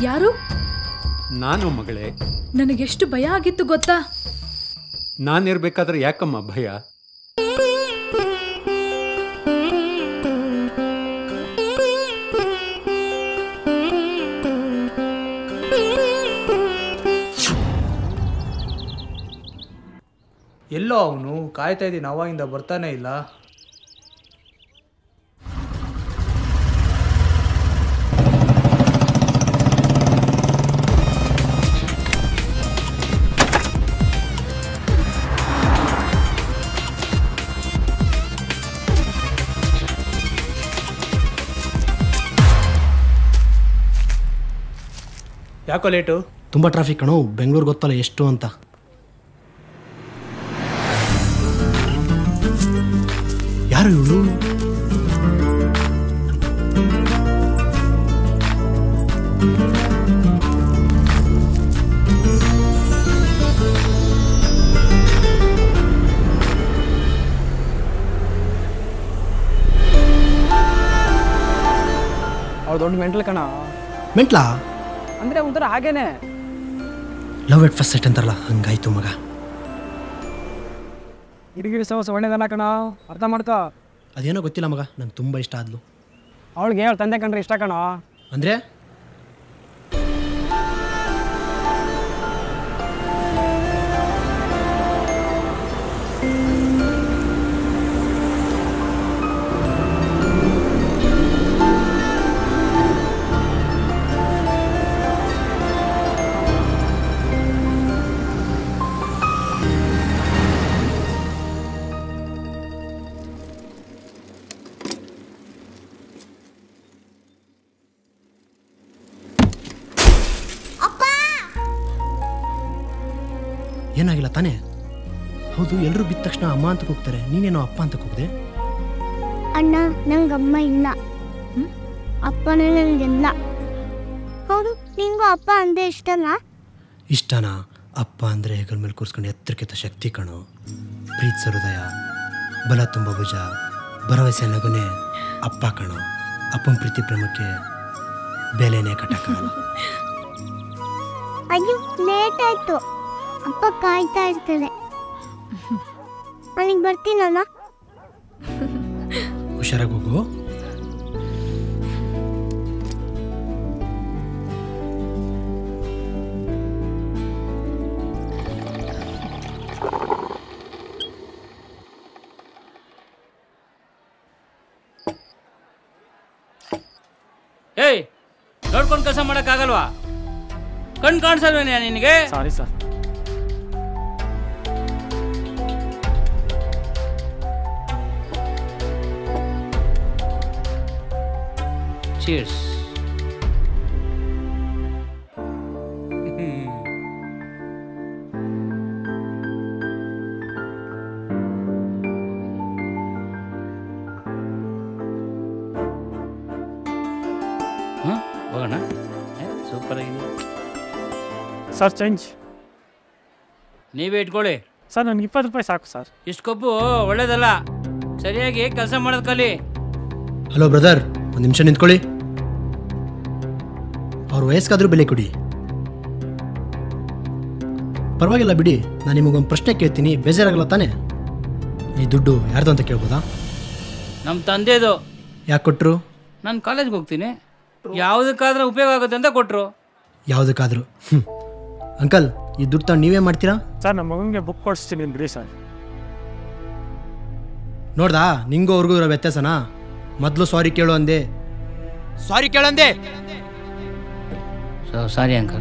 ಯಾರು ನಾನು ಮಗಳೇ ನನಗೆಷ್ಟು ಭಯ ಆಗಿತ್ತು ಗೊತ್ತಾ ನಾನಿರ್ಬೇಕಾದ್ರೆ ಯಾಕಮ್ಮ ಭಯ ಎಲ್ಲೋ ಅವನು ಕಾಯ್ತಾ ಇದ್ದೀನಿ ಅವಾಗಿಂದ ಬರ್ತಾನೆ ಇಲ್ಲ ಯಾಕೋ ಲೇಟು ತುಂಬ ಟ್ರಾಫಿಕ್ ಕಣೋ ಬೆಂಗಳೂರು ಗೊತ್ತಲ್ಲ ಎಷ್ಟು ಅಂತ ಯಾರು ಇವಳು ಅವ್ರು ದೊಡ್ಡ ಮೆಂಟಲ್ ಕಣ ಮೆಂಟ್ಲಾ ಅಂದ್ರೆ ಒಂಥರ ಹಾಗೇನೆ ಲವ್ ಎಟ್ ಫಸ್ಟ್ ಸೆಟ್ ಅಂತಾರಲ್ಲ ಹಂಗಾಯ್ತು ಮಗ ಹಿಡಿಗಿರಿ ಸವಸ ಒಳ್ಳೆದಲ್ಲ ಕಣ ಅರ್ಥ ಮಾಡ್ಕೋ ಅದೇನೋ ಗೊತ್ತಿಲ್ಲ ಮಗ ನಂಗೆ ತುಂಬ ಇಷ್ಟ ಆದ್ಲು ಅವಳಿಗೆ ಅವ್ಳ ತಂದೆ ಕಂಡ್ರೆ ಇಷ್ಟ ಕಣ ಅಂದರೆ ಏನಾಗಿಲ್ಲ ತಾನೇ ಹೌದು ಎಲ್ಲರೂ ಬಿದ್ದ ತಕ್ಷಣ ಅಮ್ಮ ಅಂತ ಕೂಗ್ತಾರೆ ನೀನೇನೋ ಅಪ್ಪ ಅಂತ ಕೂಗಿದೆ ಅಣ್ಣ ನಂಗೆ ಅಮ್ಮ ಇಲ್ಲ ಅಪ್ಪನೇ ನನಗೆಲ್ಲ ಹೌದು ನಿಂಗೂ ಅಪ್ಪ ಅಂದ್ರೆ ಇಷ್ಟಲ್ಲ ಇಷ್ಟನಾ ಅಪ್ಪ ಅಂದರೆ ಹೆಗಲ ಮೇಲೆ ಕೂರಿಸ್ಕೊಂಡು ಎತ್ತರಕ್ಕೆತ್ತ ಶಕ್ತಿ ಕಣೋ ಪ್ರೀತ್ ಹೃದಯ ಬಲ ತುಂಬ ಭುಜ ಭರವಸೆ ನಗುನೆ ಅಪ್ಪ ಕಣೋ ಅಪ್ಪನ ಪ್ರೀತಿ ಪ್ರೇಮಕ್ಕೆ ಬೆಲೆನೇ ಕಟ್ಟಕ್ಕಾಗಲ್ಲ ಅಯ್ಯೋ ಲೇಟ್ ಆಯ್ತು ಅಪ್ಪ ಕಾಯ್ತಾ ಇರ್ತಾರೆ ಅಲ್ಲಿಗೆ ಬರ್ತೀನಲ್ಲ ಹುಷಾರಾಗಿ ಹೋಗು ಏಯ್ ನೋಡ್ಕೊಂಡು ಕೆಲಸ ಮಾಡೋಕ್ಕಾಗಲ್ವಾ ಕಣ್ ಕಾಣಿಸಲ್ವೇನೆ ನಿನಗೆ ಸಾರಿ ಸರ್ ಚೀರ್ಸ್ ಹಾಂ ಹೋಗೋಣ ಸೂಪರ್ ಆಗಿದೆ ಸರ್ ಚೇಂಜ್ ನೀವೇ ಇಟ್ಕೊಳ್ಳಿ ಸರ್ ನನಗೆ ಇಪ್ಪತ್ತು ರೂಪಾಯಿ ಸಾಕು ಸರ್ ಇಷ್ಟು ಕೊಬ್ಬು ಒಳ್ಳೇದಲ್ಲ ಸರಿಯಾಗಿ ಕೆಲಸ ಮಾಡೋದು ಕಲಿ ಹಲೋ ಬ್ರದರ್ ಒಂದು ನಿಮಿಷ ನಿಂತ್ಕೊಳ್ಳಿ ಅವ್ರ ವಯಸ್ಸಾದ್ರೂ ಬೆಲೆ ಕೊಡಿ ಪರವಾಗಿಲ್ಲ ಬಿಡಿ ನಾನು ನಿಮಗೊಂದು ಪ್ರಶ್ನೆ ಕೇಳ್ತೀನಿ ಬೇಜಾರಾಗಲ್ಲ ತಾನೇ ಈ ದುಡ್ಡು ಯಾರ್ದು ಅಂತ ಕೇಳ್ಬೋದಾ ನಮ್ಮ ತಂದೆದು ಯಾಕೆ ಕೊಟ್ಟರು ನಾನು ಕಾಲೇಜ್ಗೆ ಹೋಗ್ತೀನಿ ಯಾವುದಕ್ಕಾದ್ರೆ ಉಪಯೋಗ ಆಗುತ್ತೆ ಅಂತ ಕೊಟ್ಟರು ಯಾವುದಕ್ಕಾದರೂ ಹ್ಞೂ ಅಂಕಲ್ ಈ ದುಡ್ಡು ತಗೊಂಡು ನೀವೇ ಮಾಡ್ತೀರಾ ಸರ್ ನಮ್ಮ ಮಗನಿಗೆ ಬುಕ್ ಕೊಡಿಸ್ತೀನಿ ಬಿಡಿ ಸರ್ ನೋಡ್ದಾ ನಿಂಗೂ ಅವ್ರಿಗೂ ಇರೋ ವ್ಯತ್ಯಾಸನಾ ಮೊದಲು ಸಾರಿ ಕೇಳು ಅಂದೆ ಸಾರಿ ಕೇಳಂದೆ ಸೊ ಸಾರಿ ಅಂಕಲ್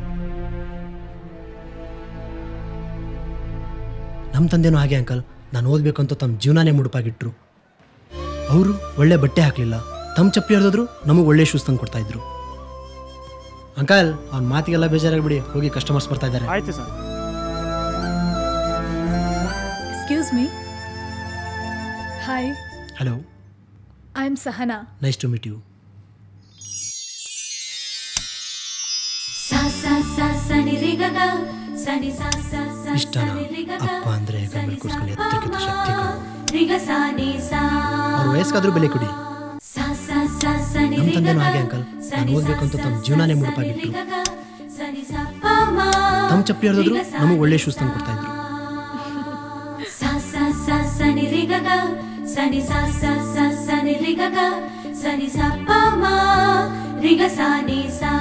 ನಮ್ಮ ತಂದೆನೂ ಹಾಗೆ ಅಂಕಲ್ ನಾನು ಓದಬೇಕು ಅಂತ ತಮ್ಮ ಜೀವನನೇ ಮುಡುಪಾಗಿಟ್ರು ಅವರು ಒಳ್ಳೆ ಬಟ್ಟೆ ಹಾಕಲಿಲ್ಲ ತಮ್ಮ ಚಪ್ಪಲಿ ಹರಿದ್ರು ನಮಗೆ ಒಳ್ಳೆ ಶೂಸ್ ತಂದು ಕೊಡ್ತಾ ಇದ್ರು ಅಂಕಲ್ ಅವ್ನ ಮಾತಿಗೆಲ್ಲ ಬೇಜಾರಾಗ್ಬಿಡಿ ಹೋಗಿ ಕಸ್ಟಮರ್ಸ್ ಬರ್ತಾ ಇದ್ದಾರೆ ಆಯ್ತು sir excuse me hi hello I am Sahana nice to meet you ಇಷ್ಟನಾ ಅಪ್ಪ ಅಂದರೆ ಗಮನ ಕೂರಿಸ್ಕೊಂಡು ಎತ್ತರಕ್ಕಿಂತ ಶಕ್ತಿ ಕೊಡು ಅವ್ರ ವಯಸ್ಸಾದ್ರೂ ಬೆಲೆ ಕೊಡಿ ನಮ್ಮ ತಂದೆನೂ ಹಾಗೆ ಅಂಕಲ್ ನಾನು ಓದಬೇಕು ಅಂತ ತಮ್ಮ ಜೀವನನೇ ಮುಡುಪಾಗಿಟ್ರು ತಮ್ಮ ಚಪ್ಪಲಿ ಹರಿದ್ರು ನಮಗೆ ಒಳ್ಳೆ ಶೂಸ್ ತಂದು ಕೊಡ್ತಾ ಇದ್ರು sa sa sa sa ni ri ga ga sa ni sa sa sa sa ni ri ga ga sa ni sa pa ma ri ga sa ni sa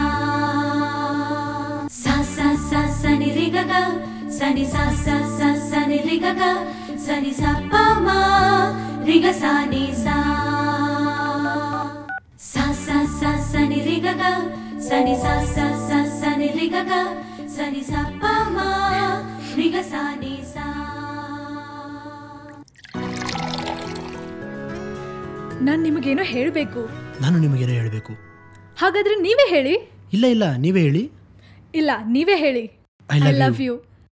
sa sa sa sa ni ri ga ga sa ni sa sa sa sa ni ri ga ga sa ni sa pa ma ri ga sa ni sa sa sa sa sa ni ri ga ga sa ni sa sa sa sa ni ri ga ga sa ni sa pa ma ri ga sa ni sa ನಾನು ನಿಮಗೇನೋ ಹೇಳಬೇಕು ನಾನು ನಿಮಗೇನೋ ಹೇಳಬೇಕು ಹಾಗಾದ್ರೆ ನೀವೇ ಹೇಳಿ ಇಲ್ಲ ಇಲ್ಲ ನೀವೇ ಹೇಳಿ ಇಲ್ಲ ನೀವೇ ಹೇಳಿ I love ಲವ್ ಯು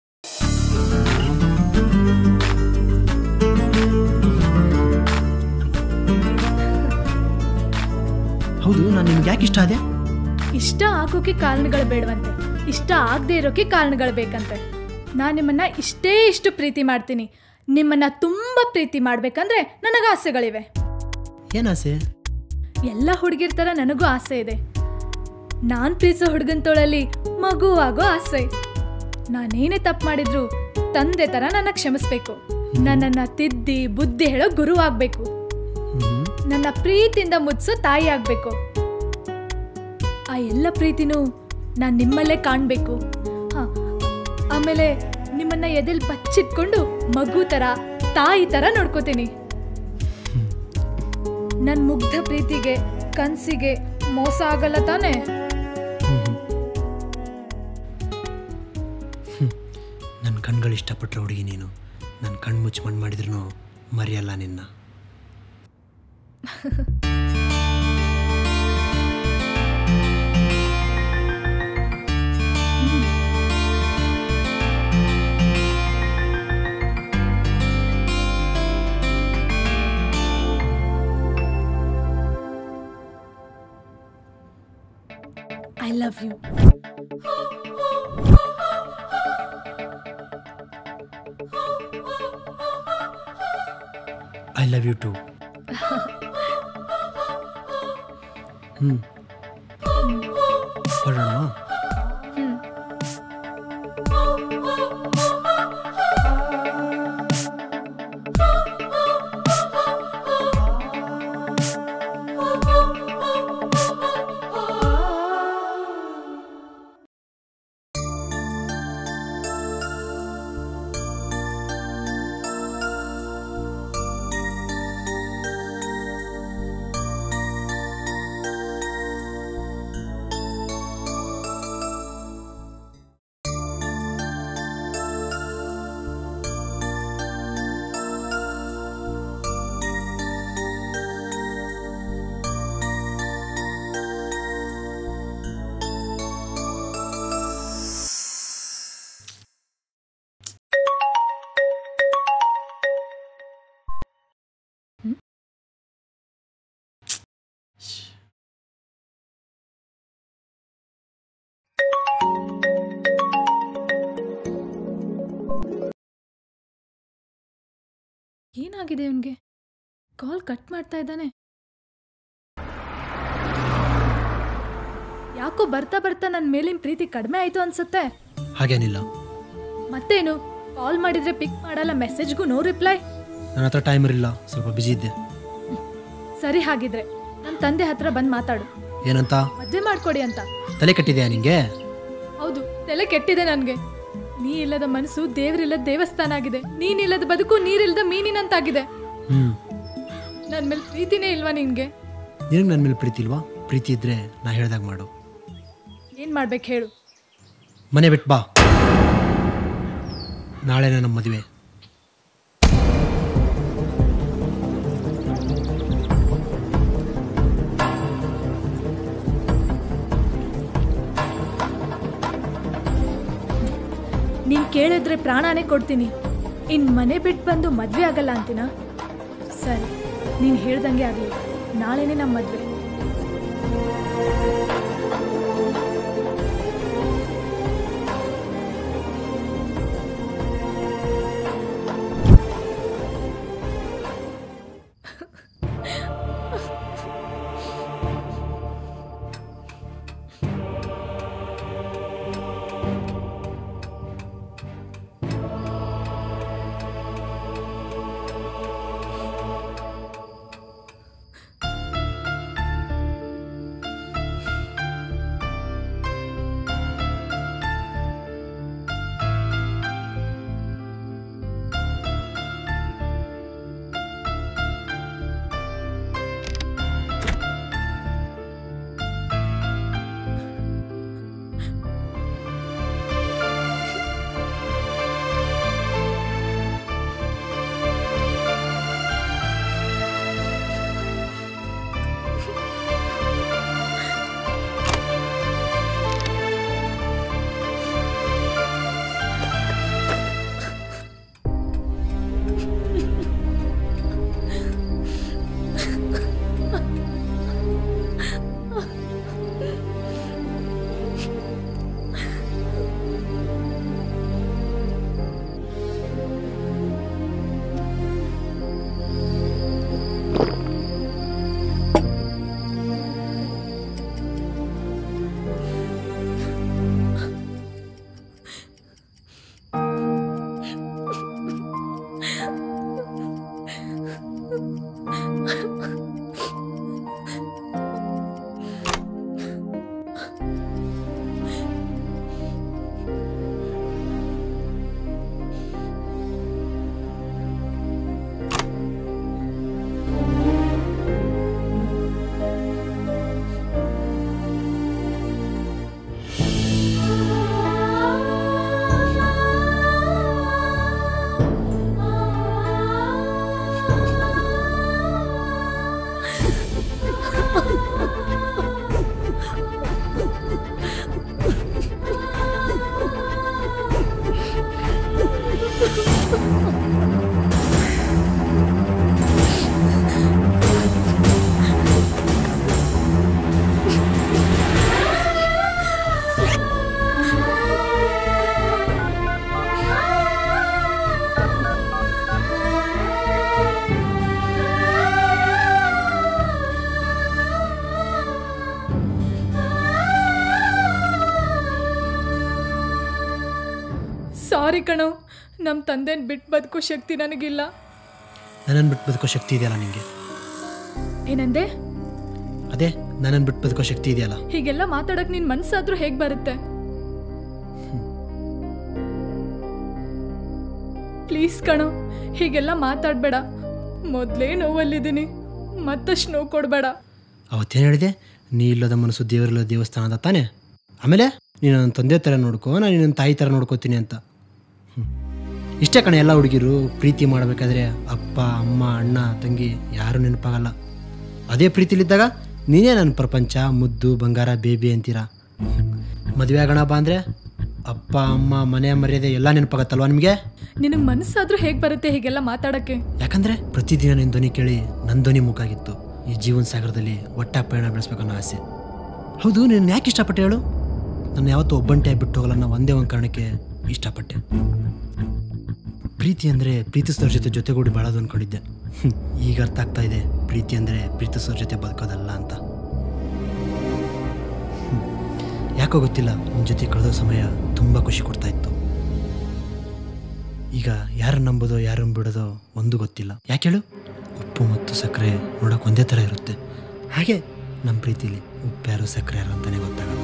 ಹೌದು ನಾನು ನಿಮ್ಗೆ ಯಾಕೆ ಇಷ್ಟ ಆದೆ ಇಷ್ಟ ಆಗೋಕೆ ಕಾರಣಗಳು ಬೇಡವಂತೆ ಇಷ್ಟ ಆಗದೆ ಇರೋಕೆ ಕಾರಣಗಳು ಬೇಕಂತೆ ನಾನು ನಿಮ್ಮನ್ನ ಇಷ್ಟೇ ಇಷ್ಟು ಪ್ರೀತಿ ಮಾಡ್ತೀನಿ ನಿಮ್ಮನ್ನ ತುಂಬ ಪ್ರೀತಿ ಮಾಡ್ಬೇಕಂದ್ರೆ ನನಗೆ ಆಸೆಗಳಿವೆ ಏನು ಆಸೆ ಎಲ್ಲ ಹುಡುಗಿರ ಥರ ನನಗೂ ಆಸೆ ಇದೆ ನಾನು ಪ್ರೀತಿಸೋ ಹುಡುಗನ ತೋಳಲ್ಲಿ ಮಗು ಆಗೋ ಆಸೆ ನಾನೇನೇ ತಪ್ಪು ಮಾಡಿದ್ರು ತಂದೆ ಥರ ನನ್ನ ಕ್ಷಮಿಸ್ಬೇಕು ನನ್ನನ್ನು ತಿದ್ದಿ ಬುದ್ಧಿ ಹೇಳೋ ಗುರು ಆಗಬೇಕು ಹ್ಮ್. ನನ್ನ ಪ್ರೀತಿಯಿಂದ ಮುಚ್ಚೋ ತಾಯಿ ಆಗಬೇಕು ಆ ಎಲ್ಲ ಪ್ರೀತಿನೂ ನಾನು ನಿಮ್ಮಲ್ಲೇ ಕಾಣಬೇಕು ಹಾಂ ಆಮೇಲೆ ನಿಮ್ಮನ್ನ ಎದೆಲ್ ಬಚ್ಚಿಟ್ಕೊಂಡು ಮಗು ಥರ ತಾಯಿ ಥರ ನೋಡ್ಕೋತೀನಿ ನನ್ನ ಮುಗ್ಧ ಪ್ರೀತಿಗೆ ಕನ್ಸಿಗೆ ಮೋಸ ಆಗಲ್ಲ ತಾನೇ ನನ್ನ ಕಣ್ಗಳು ಇಷ್ಟಪಟ್ಟರೆ ಹುಡುಗಿ ನೀನು ನನ್ನ ಕಣ್ಣು ಮುಚ್ಚಿ ಮಣ್ಣು ಮಾಡಿದ್ರು ಮರೆಯಲ್ಲ ನಿನ್ನ I love you I love you too ಹ್ಞೂ ಹೊರಡೋಣ ಏನಾಗಿದೆ ಇವನ್ಗೆ ಕಾಲ್ ಕಟ್ ಮಾಡ್ತಾ ಇದ್ದಾನೆ ಯಾಕೋ ಬರ್ತಾ ಬರ್ತಾ ನನ್ನ ಮೇಲಿನ ಪ್ರೀತಿ ಕಡಿಮೆ ಆಯ್ತು ಅನ್ಸುತ್ತೆ ಹಾಗೇನಿಲ್ಲ ಮತ್ತೇನು ಕಾಲ್ ಮಾಡಿದ್ರೆ ಪಿಕ್ ಮಾಡಲ್ಲ ಮೆಸೇಜ್ಗೂ ನೋ ರಿಪ್ಲೈ ನನ್ನ ಹತ್ರ ಟೈಮ್ ಇರಲಿಲ್ಲ ಸ್ವಲ್ಪ ಬ್ಯುಸಿ ಇದ್ದೆ ಸರಿ ಹಾಗಿದ್ರೆ ನಮ್ಮ ತಂದೆ ಹತ್ರ ಬಂದು ಮಾತಾಡು ಏನಂತ ಮದುವೆ ಮಾಡ್ಕೊಡಿ ಅಂತ ತಲೆ ಕಟ್ಟಿದೆಯಾ ನಿಂಗೆ ಹೌದು ತಲೆ ಕೆಟ್ಟಿದೆ ನನಗೆ ನೀ ಇಲ್ಲದ ಮನಸ್ಸು ದೇವರಿಲ್ಲದ ದೇವಸ್ಥಾನ ಆಗಿದೆ ನೀನಿಲ್ಲದ ಬದುಕು ನೀರಿಲ್ಲದ ಮೀನಿನಂತಾಗಿದೆ ಹ್ಞೂ ನನ್ನ ಮೇಲೆ ಪ್ರೀತಿನೇ ಇಲ್ವಾ ನಿನ್ಗೆ ನಿನಗೆ ನನ್ನ ಮೇಲೆ ಪ್ರೀತಿ ಇಲ್ವಾ ಪ್ರೀತಿ ಇದ್ದರೆ ನಾ ಹೇಳ್ದಾಗ ಮಾಡು ಏನ್ ಮಾಡ್ಬೇಕು ಹೇಳು ಮನೆ ಬಿಟ್ಟು ಬಾ ನಾಳೆನೇ ನಮ್ಮ ಮದುವೆ ನೀನ್ ಕೇಳಿದ್ರೆ ಪ್ರಾಣನೇ ಕೊಡ್ತೀನಿ ಇನ್ ಮನೆ ಬಿಟ್ಟು ಬಂದು ಮದ್ವೆ ಆಗಲ್ಲ ಅಂತೀನ ಸರಿ ನೀನ್ ಹೇಳ್ದಂಗೆ ಆಗ್ಲಿ ನಾಳೆನೇ ನಮ್ಮ ಮದ್ವೆ ಸಾರಿ ಕಣೋ ನಮ್ಮ ತಂದೆನ ಬಿಟ್ಟು ಬದುಕೋ ಶಕ್ತಿ ನನಗಿಲ್ಲ ನನ್ನನ್ನು ಬಿಟ್ಟು ಬದುಕೋ ಶಕ್ತಿ ಇದೆಯಲ್ಲ ನಿಮಗೆ ಏನಂದೆ ಅದೇ ನನ್ನನ್ನು ಬಿಟ್ಟು ಬದುಕೋ ಶಕ್ತಿ ಇದೆಯಲ್ಲ ಹೀಗೆಲ್ಲ ಮಾತಾಡಕ್ ನಿನ್ ಮನ್ಸಾದ್ರೂ ಹೇಗ್ ಬರುತ್ತೆ ಪ್ಲೀಸ್ ಕಣೋ ಹೀಗೆಲ್ಲ ಮಾತಾಡ್ಬೇಡ ಮೊದ್ಲೇ ನೋವಲ್ಲಿದ್ದೀನಿ ಮತ್ತಷ್ಟು ನೋವು ಕೊಡ್ಬೇಡ ಅವತ್ತೇನು ಹೇಳಿದೆ ನೀ ಇಲ್ಲದ ಮನಸ್ಸು ದೇವರಿಲ್ಲ ದೇವಸ್ಥಾನದ ತಾನೇ ಆಮೇಲೆ ನೀನು ನನ್ನ ತಂದೆ ಥರ ನೋಡ್ಕೋ ನಾನು ನನ್ನ ತಾಯಿ ಥರ ನೋಡ್ಕೋತೀನಿ ಅಂತ ಹ್ಮ್. ಇಷ್ಟೇ ಕಣ ಎಲ್ಲ ಹುಡುಗಿರು ಪ್ರೀತಿ ಮಾಡಬೇಕಾದ್ರೆ ಅಪ್ಪ ಅಮ್ಮ ಅಣ್ಣ ತಂಗಿ ಯಾರು ನೆನಪಾಗಲ್ಲ ಅದೇ ಪ್ರೀತಿಲಿದ್ದಾಗ ನೀನೇ ನನ್ನ ಪ್ರಪಂಚ ಮುದ್ದು ಬಂಗಾರ ಬೇಬಿ ಅಂತೀರಾ ಮದುವೆ ಆಗೋಣ ಬಾ ಅಂದರೆ ಅಪ್ಪ ಅಮ್ಮ ಮನೆ ಮರ್ಯಾದೆ ಎಲ್ಲ ನೆನಪಾಗತ್ತಲ್ವಾ ನಿಮಗೆ ನಿನಗೆ ಮನಸ್ಸಾದ್ರೂ ಹೇಗ್ ಬರುತ್ತೆ ಹೀಗೆಲ್ಲ ಮಾತಾಡಕ್ಕೆ ಯಾಕಂದ್ರೆ ಪ್ರತಿದಿನ ನಿನ್ನ ಧ್ವನಿ ಕೇಳಿ ನನ್ನ ಧ್ವನಿ ಮುಖಾಗಿತ್ತು ಈ ಜೀವನ ಸಾಗರದಲ್ಲಿ ಒಟ್ಟ ಪಯಣ ಬೆಳೆಸ್ಬೇಕನ್ನೋ ಆಸೆ ಹೌದು ನೀನು ಯಾಕೆ ಇಷ್ಟಪಟ್ಟೆ ಹೇಳು ನಾನು ಯಾವತ್ತೂ ಒಬ್ಬಂಟೆ ಬಿಟ್ಟು ಹೋಗಲ್ಲ ಅನ್ನೋ ಒಂದೇ ಒಂದು ಕಾರಣಕ್ಕೆ ಇಷ್ಟಪಟ್ಟೆ ಪ್ರೀತಿ ಅಂದರೆ ಪ್ರೀತಿಸೋದ್ರ ಜೊತೆ ಜೊತೆಗೂಡಿ ಬಾಳೋದು ಅಂದ್ಕೊಂಡಿದ್ದೆ ಹ್ಮ್, ಈಗ ಅರ್ಥ ಆಗ್ತಾ ಇದೆ ಪ್ರೀತಿ ಅಂದರೆ ಪ್ರೀತಿಸೋದ್ರ ಜೊತೆ ಬದುಕೋದಲ್ಲ ಅಂತ ಹ್ಮ್. ಯಾಕೋ ಗೊತ್ತಿಲ್ಲ ನಿನ್ನ ಜೊತೆ ಕಳೆದೋ ಸಮಯ ತುಂಬ ಖುಷಿ ಕೊಡ್ತಾ ಇತ್ತು ಈಗ ಯಾರನ್ನ ನಂಬೋದೋ ಯಾರನ್ನ ಬಿಡೋದೋ ಒಂದು ಗೊತ್ತಿಲ್ಲ ಯಾಕೆ ಹೇಳು ಉಪ್ಪು ಮತ್ತು ಸಕ್ಕರೆ ನೋಡೋಕೆ ಒಂದೇ ಥರ ಇರುತ್ತೆ ಹಾಗೆ ನಮ್ಮ ಪ್ರೀತಿಲಿ ಉಪ್ಪು ಯಾರು ಸಕ್ಕರೆ ಯಾರು ಅಂತಲೇ ಗೊತ್ತಾಗಲ್ಲ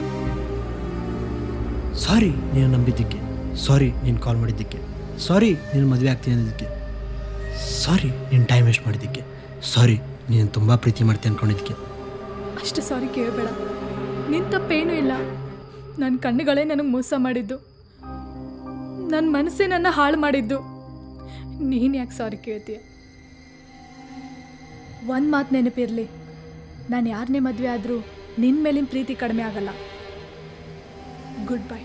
ಸಾರಿ ನೀನು ನಂಬಿದ್ದಕ್ಕೆ ಸಾರಿ ನೀನು ಕಾಲ್ ಮಾಡಿದ್ದಕ್ಕೆ ಸಾರಿ ನೀನು ಮದುವೆ ಆಗ್ತೀನಿ ಅನ್ನೋದಕ್ಕೆ ಸಾರಿ ನೀನು ಟೈಮ್ ವೇಸ್ಟ್ ಮಾಡಿದ್ದಕ್ಕೆ ಸಾರಿ ನೀನು ತುಂಬ ಪ್ರೀತಿ ಮಾಡ್ತೀನಿ ಅಂದ್ಕೊಂಡಿದ್ದಕ್ಕೆ ಅಷ್ಟು ಸಾರಿ ಕೇಳಬೇಡ ನಿನ್ ತಪ್ಪೇನೂ ಇಲ್ಲ ನನ್ನ ಕಣ್ಣುಗಳೇ ನನಗೆ ಮೋಸ ಮಾಡಿದ್ದು ನನ್ನ ಮನಸ್ಸೇ ನನ್ನ ಹಾಳು ಮಾಡಿದ್ದು ನೀನು ಯಾಕೆ ಸಾರಿ ಕೇಳ್ತೀಯ ಒಂದು ಮಾತು ನೆನಪಿರಲಿ ನಾನು ಯಾರನ್ನೇ ಮದುವೆ ಆದರೂ ನಿನ್ನ ಮೇಲಿನ ಪ್ರೀತಿ ಕಡಿಮೆ ಆಗಲ್ಲ ಗುಡ್ ಬೈ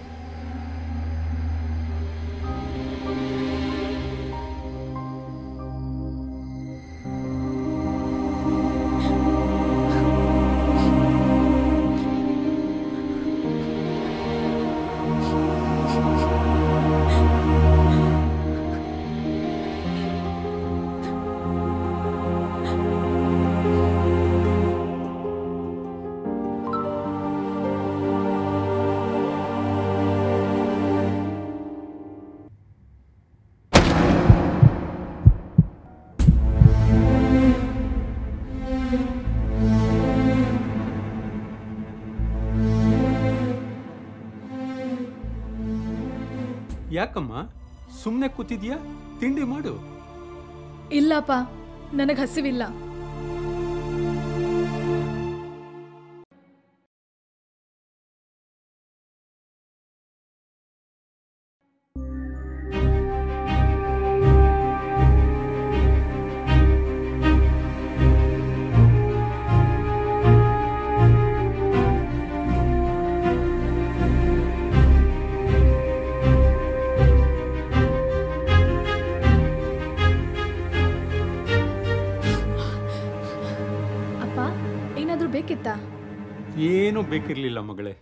ಯಾಕಮ್ಮ ಸುಮ್ಮನೆ ಕೂತಿದ್ಯಾ ತಿಂಡಿ ಮಾಡು ಇಲ್ಲಪ್ಪ ನನಗೆ ಹಸಿವಿಲ್ಲ ಅಪ್ಪ ಏನಾದರೂ ಬೇಕಿತ್ತಾ ಏನೂ ಬೇಕಿರಲಿಲ್ಲ ಮಗಳೇ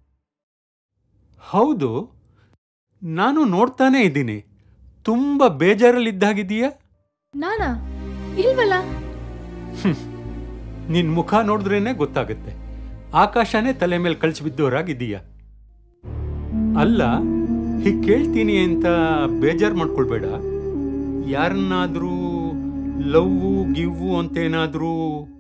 ಹೌದು ನಾನು ನೋಡ್ತಾನೇ ಇದ್ದೀನಿ ತುಂಬ ಬೇಜಾರಲ್ಲಿದ್ದಾಗಿದೀಯಾ ನಾನಾ ಇಲ್ವಲ್ಲ ನಿನ್ನ ಮುಖ ನೋಡಿದ್ರೇನೆ ಗೊತ್ತಾಗುತ್ತೆ ಆಕಾಶನೇ ತಲೆ ಮೇಲೆ ಕಳ್ಸಿ ಬಿದ್ದೋರಾಗಿದ್ದೀಯ ಅಲ್ಲ ಹೀಗೆ ಕೇಳ್ತೀನಿ ಅಂತ ಬೇಜಾರು ಮಾಡ್ಕೊಳ್ಬೇಡ ಯಾರನ್ನಾದ್ರೂ ಲವ್ವು ಗಿವ್ವು ಅಂತೇನಾದ್ರೂ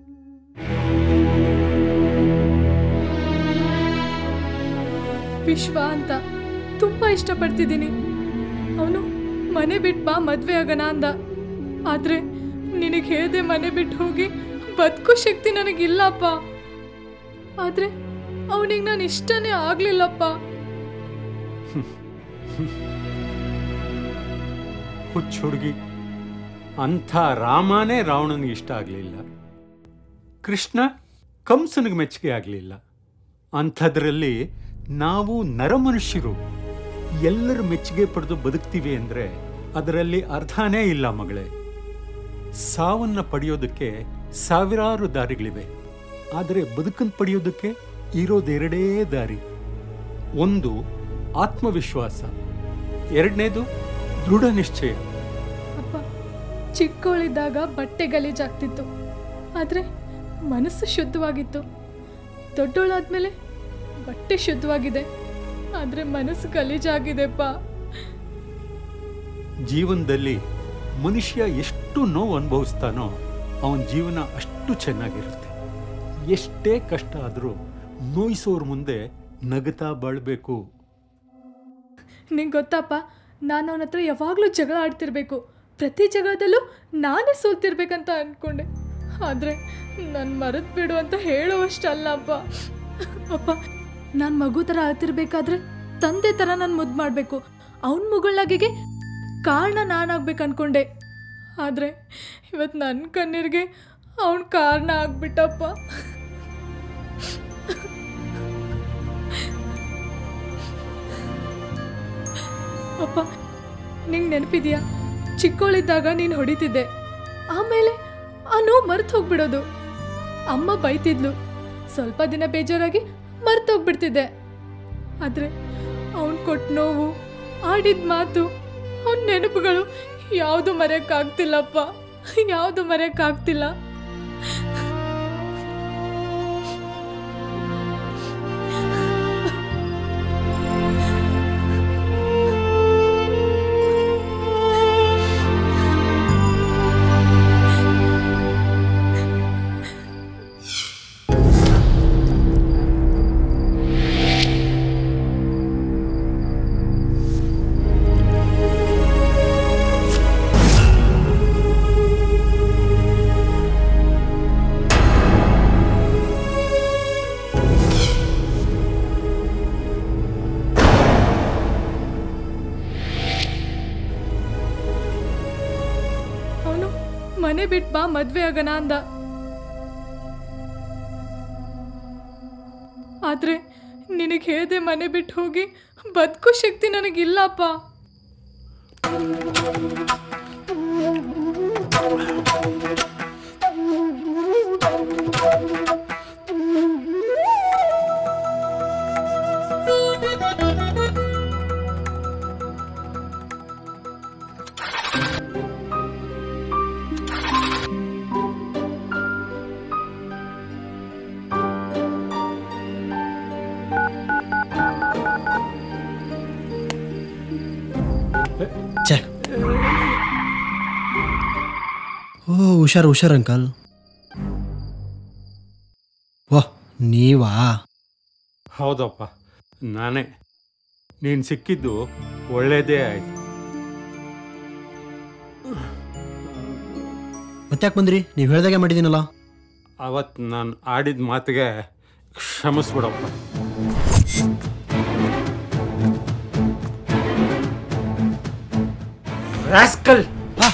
ವಿಶ್ವ ಅಂತ ತುಂಬಾ ಇಷ್ಟಪಡ್ತಿದ್ದೀನಿ ಅವನು ಮನೆ ಬಿಟ್ಟು ಬಾ ಮದ್ವೆ ಆಗೋಣ ಅಂದ ಆದ್ರೆ ನಿನಗೆ ಹೇಳ್ದೆ ಮನೆ ಬಿಟ್ಟು ಹೋಗಿ ಬದುಕೋ ಶಕ್ತಿ ನನಗಿಲ್ಲಪ್ಪ ಆದ್ರೆ ಅವನಿಗೆ ನಾನು ಇಷ್ಟನೇ ಆಗ್ಲಿಲ್ಲಪ್ಪ ಹುಚ್ಚ ಹುಡುಗಿ ಅಂಥ ರಾಮನೇ ರಾವಣನಿಗೆ ಇಷ್ಟ ಆಗಲಿಲ್ಲ ಕೃಷ್ಣ ಕಂಸನಿಗೆ ಮೆಚ್ಚುಗೆ ಆಗಲಿಲ್ಲ ಅಂಥದ್ರಲ್ಲಿ ನಾವು ನರಮನುಷ್ಯರು ಎಲ್ಲರ ಮೆಚ್ಚುಗೆ ಪಡೆದು ಬದುಕ್ತೀವಿ ಅಂದರೆ ಅದರಲ್ಲಿ ಅರ್ಥನೇ ಇಲ್ಲ ಮಗಳೇ ಸಾವನ್ನ ಪಡೆಯೋದಕ್ಕೆ ಸಾವಿರಾರು ದಾರಿಗಳಿವೆ ಆದರೆ ಬದುಕನ್ನು ಪಡೆಯೋದಕ್ಕೆ ಇರೋದೆರಡೇ ದಾರಿ ಒಂದು ಆತ್ಮವಿಶ್ವಾಸ ಎರಡನೇದು ದೃಢ ನಿಶ್ಚಯ ಅಪ್ಪ ಚಿಕ್ಕವಳಿದ್ದಾಗ ಬಟ್ಟೆ ಗಲೀಜಾಗ್ತಿತ್ತು ಆದ್ರೆ ಮನಸ್ಸು ಶುದ್ಧವಾಗಿತ್ತು ದೊಡ್ಡವಳಾದ್ಮೇಲೆ ಬಟ್ಟೆ ಶುದ್ಧವಾಗಿದೆ ಆದ್ರೆ ಮನಸ್ಸು ಗಲೀಜಾಗಿದೆಪ್ಪ ಜೀವನದಲ್ಲಿ ಮನುಷ್ಯ ಎಷ್ಟು ನೋವು ಅನುಭವಿಸ್ತಾನೋ ಅವನ ಜೀವನ ಅಷ್ಟು ಚೆನ್ನಾಗಿರುತ್ತೆ ಎಷ್ಟೇ ಕಷ್ಟ ಆದರೂ ನೋಯಿಸೋರ ಮುಂದೆ ನಗತಾ ಬಾಳ್ಬೇಕು ನಿಂಗೆ ಗೊತ್ತಪ್ಪ ನಾನು ಅವನ ಹತ್ರ ಯಾವಾಗಲೂ ಜಗಳ ಆಡ್ತಿರ್ಬೇಕು ಪ್ರತಿ ಜಗಳದಲ್ಲೂ ನಾನೇ ಸೋಲ್ತಿರ್ಬೇಕಂತ ಅಂದ್ಕೊಂಡೆ ಆದರೆ ನನ್ನ ಮರೆತು ಬಿಡು ಅಂತ ಹೇಳುವಷ್ಟಲ್ಲ ಅಪ್ಪ ಅಪ್ಪ ನಾನು ಮಗು ಥರ ಆಡ್ತಿರ್ಬೇಕಾದ್ರೆ ತಂದೆ ಥರ ನಾನು ಮುದ್ದು ಮಾಡಬೇಕು ಅವನ ಮುಗುಳ್ನಾಗೆಗೆ ಕಾರಣ ನಾನಾಗ್ಬೇಕು ಅನ್ಕೊಂಡೆ ಆದರೆ ಇವತ್ತು ನನ್ನ ಕಣ್ಣೀರಿಗೆ ಅವನ ಕಾರಣ ಆಗ್ಬಿಟ್ಟಪ್ಪ ಅಪ್ಪ ನಿಂಗೆ ನೆನಪಿದ್ಯಾ ಚಿಕ್ಕವಳಿದ್ದಾಗ ನೀನು ಹೊಡಿತಿದ್ದೆ ಆಮೇಲೆ ಆ ನೋವು ಮರ್ತು ಹೋಗ್ಬಿಡೋದು ಅಮ್ಮ ಬೈತಿದ್ಲು ಸ್ವಲ್ಪ ದಿನ ಬೇಜಾರಾಗಿ ಮರ್ತು ಹೋಗ್ಬಿಡ್ತಿದ್ದೆ ಆದರೆ ಅವನು ಕೊಟ್ಟ ನೋವು ಆಡಿದ ಮಾತು ಅವನ ನೆನಪುಗಳು ಯಾವುದು ಮರೆಯೋಕ್ಕಾಗ್ತಿಲ್ಲಪ್ಪ ಯಾವುದು ಮರೆಯೋಕ್ಕಾಗ್ತಿಲ್ಲ ಅವನು ಮನೆ ಬಿಟ್ಟು ಬಾ ಮದ್ವೆ ಆಗೋಣ ಅಂದ ಆದ್ರೆ ನಿನಗೆ ಹೇಳ್ದೆ ಮನೆ ಬಿಟ್ಟು ಹೋಗಿ ಬದುಕೋ ಶಕ್ತಿ ನನಗಿಲ್ಲಪ್ಪ ಛೇ ಓ ಹುಷಾರು ಹುಷಾರು ಅಂಕಲ್ ವಾಹ್ ನೀವಾ ಹೌದಪ್ಪ ನಾನೇ ನೀನು ಸಿಕ್ಕಿದ್ದು ಒಳ್ಳೇದೇ ಆಯ್ತು ಮತ್ತ್ಯಾಕೆ ಬಂದ್ರಿ ನೀವು ಹೇಳ್ದಾಗೆ ಮಾಡಿದ್ದೀನಲ್ಲ ಅವತ್ತು ನಾನು ಆಡಿದ ಮಾತಿಗೆ ಕ್ಷಮಿಸ್ಬಿಡಪ್ಪ ರಾಸ್ಕಲ್ ಹಾ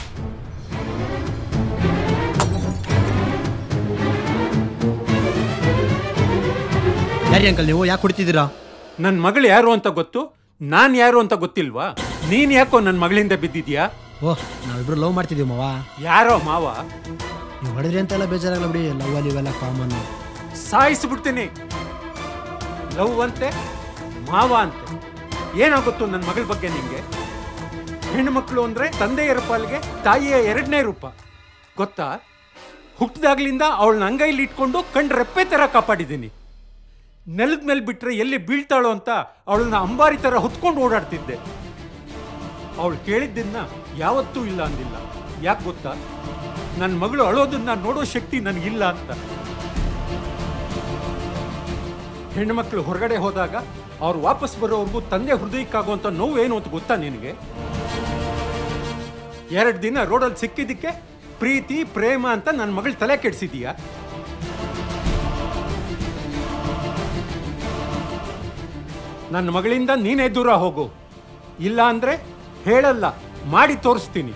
ಯಾರಿ ಅಂಕಲ್ ನೀವು ಯಾಕೆ ಕುಡಿತಿದ್ದೀರಾ ನನ್ನ ಮಗಳು ಯಾರು ಅಂತ ಗೊತ್ತು ನಾನು ಯಾರು ಅಂತ ಗೊತ್ತಿಲ್ವಾ ನೀನು ಯಾಕೋ ನನ್ನ ಮಗಳಿಂದ ಬಿದ್ದಿದ್ಯಾ ಓಹ್ ನಾವಿಬ್ರು ಲವ್ ಮಾಡ್ತಿದ್ದೀವಿ ಮಾವ ಯಾರೋ ಮಾವ ನೀವು ಹೊಡೆದ್ರಿ ಅಂತೆಲ್ಲ ಬೇಜಾರಾಗಲ್ಲ ಬಿಡಿ ಲವ್ ಅಲ್ಲಿ ಇವೆಲ್ಲ ಕಾಮನ್ ಸಾಯಿಸ್ಬಿಡ್ತೀನಿ ಲವ್ ಅಂತೆ ಮಾವ ಅಂತೆ ಏನಾಗುತ್ತೋ ನನ್ನ ಮಗಳ ಬಗ್ಗೆ ನಿಂಗೆ ಹೆಣ್ಣು ಮಕ್ಕಳು ಅಂದ್ರೆ ತಂದೆಯರ ಪಾಲಿಗೆ ತಾಯಿಯ ಎರಡನೇ ರೂಪ ಗೊತ್ತಾ ಹುಟ್ಟಿದಾಗ್ಲಿಂದ ಅವಳನ್ನ ಅಂಗೈಲಿ ಇಟ್ಕೊಂಡು ಕಣ್ ರೆಪ್ಪೆ ಥರ ಕಾಪಾಡಿದ್ದೀನಿ ನೆಲದ ಮೇಲೆ ಬಿಟ್ರೆ ಎಲ್ಲಿ ಬೀಳ್ತಾಳೋ ಅಂತ ಅವಳನ್ನ ಅಂಬಾರಿ ಥರ ಹೊತ್ಕೊಂಡು ಓಡಾಡ್ತಿದ್ದೆ ಅವಳು ಕೇಳಿದ್ದನ್ನ ಯಾವತ್ತೂ ಇಲ್ಲ ಅಂದಿಲ್ಲ ಯಾಕೆ ಗೊತ್ತಾ ನನ್ನ ಮಗಳು ಅಳೋದನ್ನ ನೋಡೋ ಶಕ್ತಿ ನನಗಿಲ್ಲ ಅಂತ ಹೆಣ್ಣುಮಕ್ಳು ಹೊರಗಡೆ ಹೋದಾಗ ಅವ್ರು ವಾಪಸ್ ಬರೋವರೆಗೂ ತಂದೆ ಹೃದಯಕ್ಕಾಗುವಂಥ ನೋವು ಏನು ಅಂತ ಗೊತ್ತಾ ನಿನಗೆ ಎರಡು ದಿನ ರೋಡಲ್ಲಿ ಸಿಕ್ಕಿದ್ದಕ್ಕೆ ಪ್ರೀತಿ ಪ್ರೇಮ ಅಂತ ನನ್ನ ಮಗಳು ತಲೆ ಕೆಡಿಸಿದೀಯಾ ನನ್ನ ಮಗಳಿಂದ ನೀನೇ ದೂರ ಹೋಗು ಇಲ್ಲ ಅಂದ್ರೆ ಹೇಳಲ್ಲ ಮಾಡಿ ತೋರಿಸ್ತೀನಿ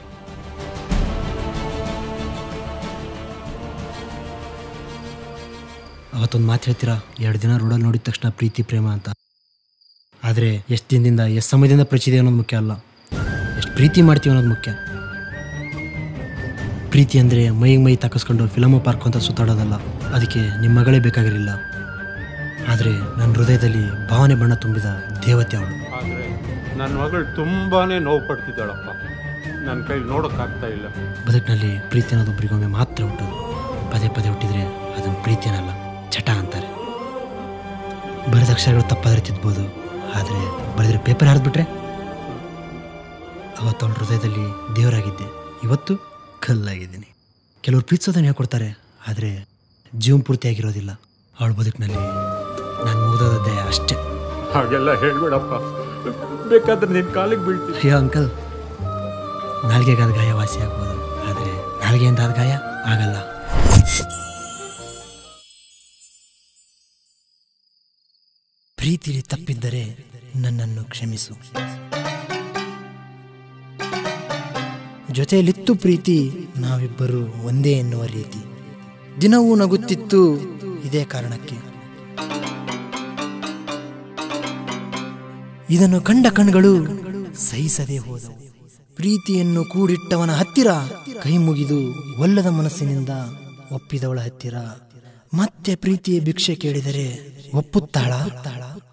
ಅವತ್ತೊಂದು ಮಾತು ಹೇಳ್ತೀರಾ ಎರಡು ದಿನ ರೋಡಲ್ಲಿ ನೋಡಿದ ತಕ್ಷಣ ಪ್ರೀತಿ ಪ್ರೇಮ ಅಂತ ಆದರೆ ಎಷ್ಟು ದಿನದಿಂದ ಎಷ್ಟು ಸಮಯದಿಂದ ಪರಿಚಯ ಅನ್ನೋದು ಮುಖ್ಯ ಅಲ್ಲ ಎಷ್ಟು ಪ್ರೀತಿ ಮಾಡ್ತೀವಿ ಅನ್ನೋದು ಮುಖ್ಯ ಪ್ರೀತಿ ಅಂದರೆ ಮೈಗೆ ಮೈ ತಾಕಿಸ್ಕೊಂಡು ಫಿಲಮ್ ಪಾರ್ಕ್ ಅಂತ ಸುತ್ತಾಡೋದಲ್ಲ ಅದಕ್ಕೆ ನಿಮ್ಮ ಮಗಳೇ ಬೇಕಾಗಿರಲಿಲ್ಲ ಆದರೆ ನನ್ನ ಹೃದಯದಲ್ಲಿ ಭಾವನೆ ಬಣ್ಣ ತುಂಬಿದ ದೇವತೆ ಅವಳು ಆದರೆ ನನ್ನ ಮಗಳು ತುಂಬಾನೇ ನೋವು ಪಡ್ತಿದ್ದಾಳಪ್ಪ ನನ್ನ ಕೈಲಿ ನೋಡೋಕ್ಕಾಗ್ತಾ ಇಲ್ಲ ಬದುಕಿನಲ್ಲಿ ಪ್ರೀತಿ ಅನ್ನೋದು ಒಬ್ರಿಗೊಮ್ಮೆ ಮಾತ್ರ ಹುಟ್ಟೋದು ಪದೇ ಪದೇ ಹುಟ್ಟಿದ್ರೆ ಅದನ್ನು ಪ್ರೀತಿ ಅನ್ನಲ್ಲ ಚಟ ಅಂತಾರೆ ಬರೆದ ಅಕ್ಷರಗಳು ತಪ್ಪಾದ್ರೆ ತಿದ್ಬೋದು ಆದರೆ ಬರೆದ್ರೆ ಪೇಪರ್ ಹರಿದ್ಬಿಟ್ರೆ ಅವತ್ತು ಅವಳ ಹೃದಯದಲ್ಲಿ ದೇವರಾಗಿದ್ದೆ ಇವತ್ತು ಕಲ್ಲಾಗಿದ್ದೀನಿ ಕೆಲವರು ಪ್ರೀತಿಸೋದನ್ನು ಹೇಳ್ಕೊಡ್ತಾರೆ ಆದರೆ ಜೀವನ ಪೂರ್ತಿಯಾಗಿರೋದಿಲ್ಲ ಅವಳ ಬದುಕಿನಲ್ಲಿ ನಾನು ಮುಗಿದೋದದ್ದೇ ಅಷ್ಟೇ ಹಾಗೆಲ್ಲ ಹೇಳ್ಬೇಡಪ್ಪ ಬೇಕಾದ್ರೆ ನಿನ್ ಕಾಲಿಗೆ ಬೀಳ್ತೀನಿ ಅಯ್ಯೋ ಅಂಕಲ್ ನಾಲ್ಗೆಗಾದ ಗಾಯ ವಾಸಿ ಆಗ್ಬೋದು ಆದರೆ ನಾಲ್ಗೆಯಿಂದ ಆದ ಗಾಯ ಆಗಲ್ಲ ಪ್ರೀತಿಲಿ ತಪ್ಪಿದ್ದರೆ ನನ್ನನ್ನು ಕ್ಷಮಿಸು ಜೊತೆಯಲ್ಲಿತ್ತು ಪ್ರೀತಿ ನಾವಿಬ್ಬರು ಒಂದೇ ಎನ್ನುವ ರೀತಿ ದಿನವೂ ನಗುತ್ತಿತ್ತು ಇದೇ ಕಾರಣಕ್ಕೆ ಇದನ್ನು ಕಂಡ ಕಣ್ಗಳು ಸಹಿಸದೆ ಹೋದವು ಪ್ರೀತಿಯನ್ನು ಕೂಡಿಟ್ಟವನ ಹತ್ತಿರ ಕೈ ಮುಗಿದು ಒಲ್ಲದ ಮನಸ್ಸಿನಿಂದ ಒಪ್ಪಿದವಳ ಹತ್ತಿರ ಮತ್ತೆ ಪ್ರೀತಿಯ ಭಿಕ್ಷೆ ಕೇಳಿದರೆ ಒಪ್ಪುತ್ತಾಳ